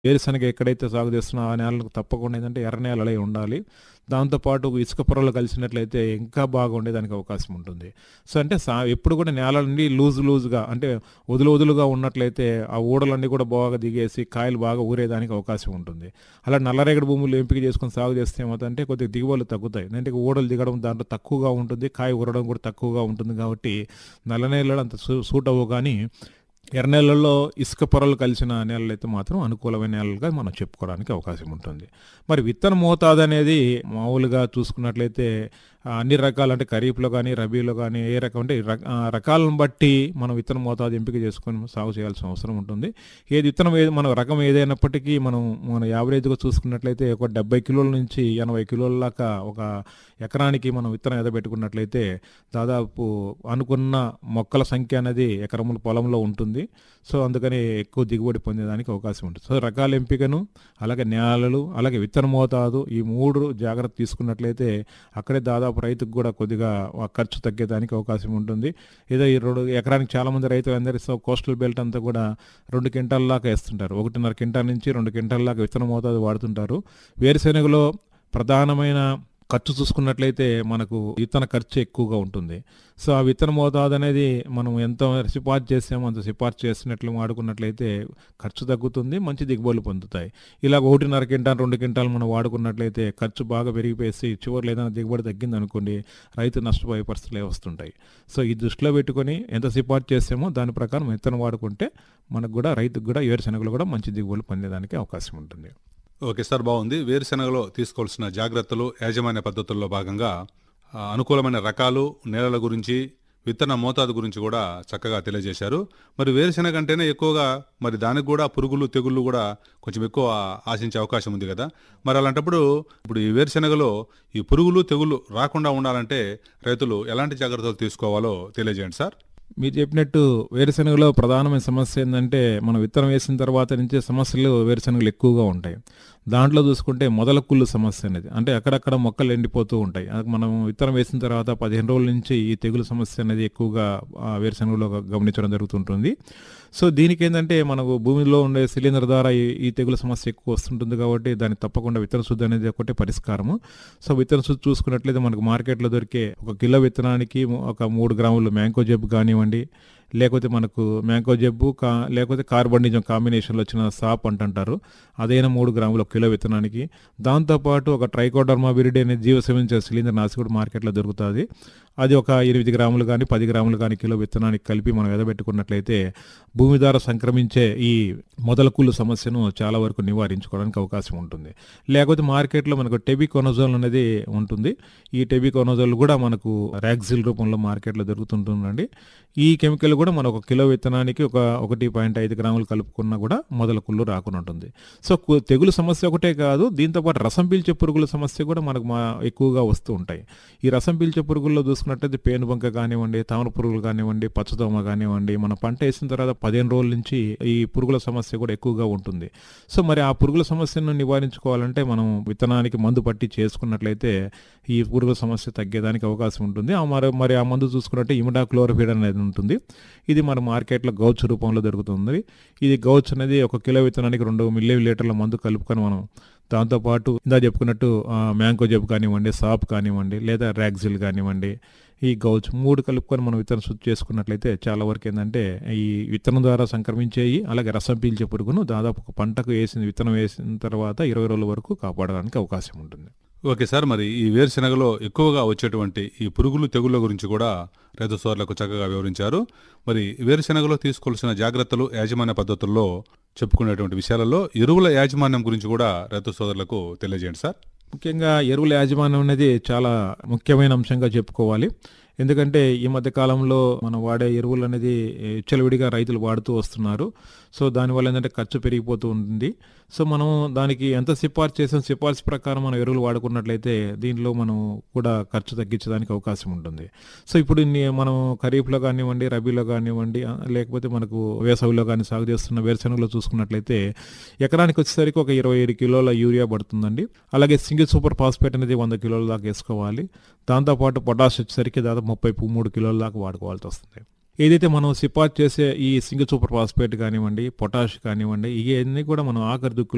వేరుశనగ ఎక్కడైతే సాగు చేస్తున్నా ఆ నేలకు తప్పకుండా ఏంటంటే ఎర్ర నేలలే ఉండాలి దాంతోపాటు ఇసుక పొరలు కలిసినట్లయితే ఇంకా బాగా ఉండేదానికి అవకాశం ఉంటుంది సో అంటే సా ఎప్పుడు కూడా నేలన్నీ లూజ్ లూజ్గా అంటే వదులు వదులుగా ఉన్నట్లయితే ఆ ఊడలన్నీ కూడా బాగా దిగేసి కాయలు బాగా ఊరేదానికి అవకాశం ఉంటుంది అలా నల్లరేగడి భూములు ఎంపిక చేసుకొని సాగు చేస్తే ఏమవుతుందంటే కొద్దిగా దిగుబడులు తగ్గుతాయి అంటే ఊడలు దిగడం దాంట్లో తక్కువగా ఉంటుంది కాయ ఊరడం కూడా తక్కువగా ఉంటుంది కాబట్టి నల్ల నేలలు అంత సూ- సూట్ అవ్వవు కానీ ఎర్ర నేలల్లో ఇసుక పొరలు కలిసిన నేలలు అయితే మాత్రం అనుకూలమైన నేలలుగా మనం చెప్పుకోవడానికి అవకాశం ఉంటుంది మరి విత్తన మోతాదు అనేది మామూలుగా చూసుకున్నట్లయితే ఆ, అన్ని రకాలు అంటే ఖరీఫ్లో కానీ రబీలో కానీ ఏ రకం అంటే రక- ఆ, రకాలను బట్టి మనం విత్తన మోతాదు ఎంపిక చేసుకొని సాగు చేయాల్సిన అవసరం ఉంటుంది ఏది విత్తనం ఏది మన రకం ఏదైనప్పటికీ మనం మన యావరేజ్గా చూసుకున్నట్లయితే ఒక డెబ్బై కిలోల నుంచి ఎనభై కిలోల దాకా ఒక ఎకరానికి మనం విత్తనం ఎదబెట్టుకున్నట్లయితే దాదాపు అనుకున్న మొక్కల సంఖ్య అనేది ఎకరముల పొలంలో ఉంటుంది సో అందుకని ఎక్కువ దిగుబడి పొందేదానికి అవకాశం ఉంటుంది సో రకాల ఎంపికను అలాగే నేలలు అలాగే విత్తన మోతాదు ఈ మూడు జాగ్రత్త తీసుకున్నట్లయితే అక్కడే దాదాపు రైతుకు కూడా కొద్దిగా ఆ ఖర్చు తగ్గేదానికి అవకాశం ఉంటుంది ఏదో ఈ రెండు ఎకరానికి చాలా మంది రైతులు అందరి సో కోస్టల్ బెల్ట్ అంతా కూడా రెండు క్వింటాల దాకా వేస్తుంటారు ఒకటిన్నర క్వింటాల్ నుంచి రెండు క్వింటాల దాకా విత్తన మోతాదు వాడుతుంటారు వేరుశెనగలో ప్రధానమైన ఖర్చు చూసుకున్నట్లయితే మనకు విత్తన ఖర్చు ఎక్కువగా ఉంటుంది సో ఆ విత్తన మోతాదు అనేది మనం ఎంత సిఫార్సు చేసామో అంత సిఫార్సు చేసినట్లు వాడుకున్నట్లయితే ఖర్చు తగ్గుతుంది మంచి దిగుబడులు పొందుతాయి ఇలా ఒకటిన్నర క్వింటాల్ రెండు క్వింటాల్ మనం వాడుకున్నట్లయితే ఖర్చు బాగా పెరిగిపోయి చివరిలో ఏదైనా దిగుబడి తగ్గింది అనుకోండి రైతు నష్టపోయే పరిస్థితులే వస్తుంటాయి సో ఈ దృష్టిలో పెట్టుకొని ఎంత సిఫార్సు చేసామో దాని ప్రకారం విత్తనం వాడుకుంటే మనకు కూడా రైతుకు కూడా వేరుశనగలు కూడా మంచి దిగుబడులు పొందేదానికి అవకాశం ఉంటుంది ఓకే సార్ బాగుంది వేరుశెనగలో తీసుకోవాల్సిన జాగ్రత్తలు యాజమాన్య పద్ధతుల్లో భాగంగా ఆ, అనుకూలమైన రకాలు నేలల గురించి విత్తన మోతాదు గురించి కూడా చక్కగా తెలియజేశారు మరి వేరుశెనగ అంటేనే ఎక్కువగా మరి దానికి కూడా పురుగులు తెగుళ్ళు కూడా కొంచెం ఎక్కువ ఆశించే అవకాశం ఉంది కదా మరి అలాంటప్పుడు ఇప్పుడు ఈ వేరుశెనగలో ఈ పురుగులు తెగుళ్ళు రాకుండా ఉండాలంటే రైతులు ఎలాంటి జాగ్రత్తలు తీసుకోవాలో తెలియజేయండి సార్ మీరు చెప్పినట్టు వేరుశనగలో ప్రధానమైన సమస్య ఏంటంటే మనం విత్తనం వేసిన తర్వాత నుంచే సమస్యలు వేరుశనగలు ఎక్కువగా ఉంటాయి దాంట్లో చూసుకుంటే మొదల కుళ్ళు సమస్య అనేది అంటే అక్కడక్కడ మొక్కలు ఎండిపోతూ ఉంటాయి అది మనం విత్తనం వేసిన తర్వాత పదిహేను రోజుల నుంచి ఈ తెగులు సమస్య అనేది ఎక్కువగా ఆ, వేరుశనగలో గమనించడం జరుగుతుంటుంది సో దీనికి ఏంటంటే మనకు భూమిలో ఉండే సిలిండర్ ద్వారా ఈ ఈ తెగుల సమస్య ఎక్కువ వస్తుంటుంది కాబట్టి దానికి తప్పకుండా విత్తన శుద్ధి అనేది ఒకటే పరిష్కారము సో విత్తన శుద్ధి చూసుకున్నట్లయితే మనకు మార్కెట్లో దొరికే ఒక కిలో విత్తనానికి ఒక మూడు గ్రాములు మ్యాంకో జబ్బు కానివ్వండి లేకపోతే మనకు మ్యాంకో జబ్బు కా లేకపోతే కార్బనిజం కాంబినేషన్లో వచ్చిన సాప్ అంటుంటారు అదైనా మూడు గ్రాములు ఒక కిలో విత్తనానికి దాంతోపాటు ఒక ట్రైకోడర్మా విరిడి అనే జీవసేవించే సిలిండర్ నాసి కూడా మార్కెట్లో దొరుకుతుంది అది ఒక ఎనిమిది గ్రాములు కానీ పది గ్రాములు కానీ కిలో విత్తనానికి కలిపి మనం ఎదబెట్టుకున్నట్లయితే భూమి ద్వారా సంక్రమించే ఈ మొదల కుళ్ళు సమస్యను చాలా వరకు నివారించుకోవడానికి అవకాశం ఉంటుంది లేకపోతే మార్కెట్లో మనకు టెబికోనజోల్ అనేది ఉంటుంది ఈ టెబికోనజోల్ కూడా మనకు ర్యాక్సిల్ రూపంలో మార్కెట్లో దొరుకుతుంటుందండి ఈ కెమికల్ కూడా మనం ఒక కిలో విత్తనానికి ఒక ఒకటి పాయింట్ ఐదు గ్రాములు కలుపుకున్నా కూడా మొదల కుళ్ళు రాకుండా ఉంటుంది సో కు- తెగులు సమస్య ఒకటే కాదు దీంతోపాటు రసం పీల్చే పురుగుల సమస్య కూడా మనకు మా ఎక్కువగా వస్తూ ఉంటాయి ఈ రసం పీల్చే పురుగుల్లో చూసుకున్నట్టయితే పేనుబంక కానివ్వండి తామర పురుగులు కానివ్వండి పచ్చదోమ కానివ్వండి మన పంట వేసిన తర్వాత పదిహేను రోజుల నుంచి ఈ పురుగుల సమస్య కూడా ఎక్కువగా ఉంటుంది సో మరి ఆ పురుగుల సమస్యను నివారించుకోవాలంటే మనం విత్తనానికి మందు పట్టి చేసుకున్నట్లయితే ఈ పురుగుల సమస్య తగ్గేదానికి అవకాశం ఉంటుంది ఆ మరి మరి ఆ మందు చూసుకున్నట్టే ఇమిడా క్లోరోఫిడ్ అనేది ఉంటుంది ఇది మన మార్కెట్లో గౌచ్ రూపంలో దొరుకుతుంది ఇది గౌచ్ అనేది ఒక కిలో విత్తనానికి రెండు మిల్లీ లీటర్ల మందు కలుపుకొని మనం దాంతోపాటు ఇందా చెప్పుకున్నట్టు ఆ, మ్యాంగో జబ్బు కానివ్వండి సాప్ కానివ్వండి లేదా ర్యాక్సిల్ కానివ్వండి ఈ గౌచ్ మూడు కలుపుకొని మనం విత్తనం శుద్ధి చేసుకున్నట్లయితే చాలా వరకు ఏంటంటే ఈ విత్తనం ద్వారా సంక్రమించేయి అలాగే రసం పీల్చే పురుగును దాదాపు ఒక పంటకు వేసిన విత్తనం వేసిన తర్వాత ఇరవై రోజుల వరకు కాపాడడానికి అవకాశం ఉంటుంది ఓకే సార్ మరి ఈ వేరుశెనగలో ఎక్కువగా వచ్చేటువంటి ఈ పురుగులు తెగుళ్ళ గురించి కూడా రైతు సోదరులకు చక్కగా వివరించారు మరి వేరుశెనగలో తీసుకోవాల్సిన జాగ్రత్తలు యాజమాన్య పద్ధతుల్లో చెప్పుకునేటువంటి విషయాలలో ఎరువుల యాజమాన్యం గురించి కూడా రైతు సోదరులకు తెలియజేయండి సార్ ముఖ్యంగా ఎరువుల యాజమాన్యం అనేది చాలా ముఖ్యమైన అంశంగా చెప్పుకోవాలి ఎందుకంటే ఈ మధ్య కాలంలో మనం వాడే ఎరువులు అనేది విచ్చలవిడిగా రైతులు వాడుతూ వస్తున్నారు సో దానివల్ల ఏంటంటే ఖర్చు పెరిగిపోతూ ఉంటుంది సో మనం దానికి ఎంత సిఫార్సు చేసాం సిఫార్సు ప్రకారం మనం ఎరువులు వాడుకున్నట్లయితే దీంట్లో మనం కూడా ఖర్చు తగ్గించడానికి అవకాశం ఉంటుంది సో ఇప్పుడు ఇన్ని మనం ఖరీఫ్లో కానివ్వండి రబీలో కానివ్వండి ఆ, లేకపోతే మనకు వేసవిలో కానీ సాగు చేస్తున్న వేరుశనగలో చూసుకున్నట్లయితే ఎకరానికి వచ్చేసరికి ఒక ఇరవై ఏడు కిలోల యూరియా పడుతుందండి అలాగే సింగిల్ సూపర్ ఫాస్ఫేట్ అనేది వంద కిలోల దాకా వేసుకోవాలి దాంతోపాటు పొటాష్ వచ్చేసరికి దాదాపు ముప్పై మూడు కిలోల దాకా వాడుకోవాల్సి వస్తుంది ఏదైతే మనం సిఫార్సు చేసే ఈ సింగిల్ సూపర్ ఫాస్ఫేట్ కానివ్వండి పొటాష్ కానివ్వండి ఇవన్నీ కూడా మనం ఆఖరి దుక్కులో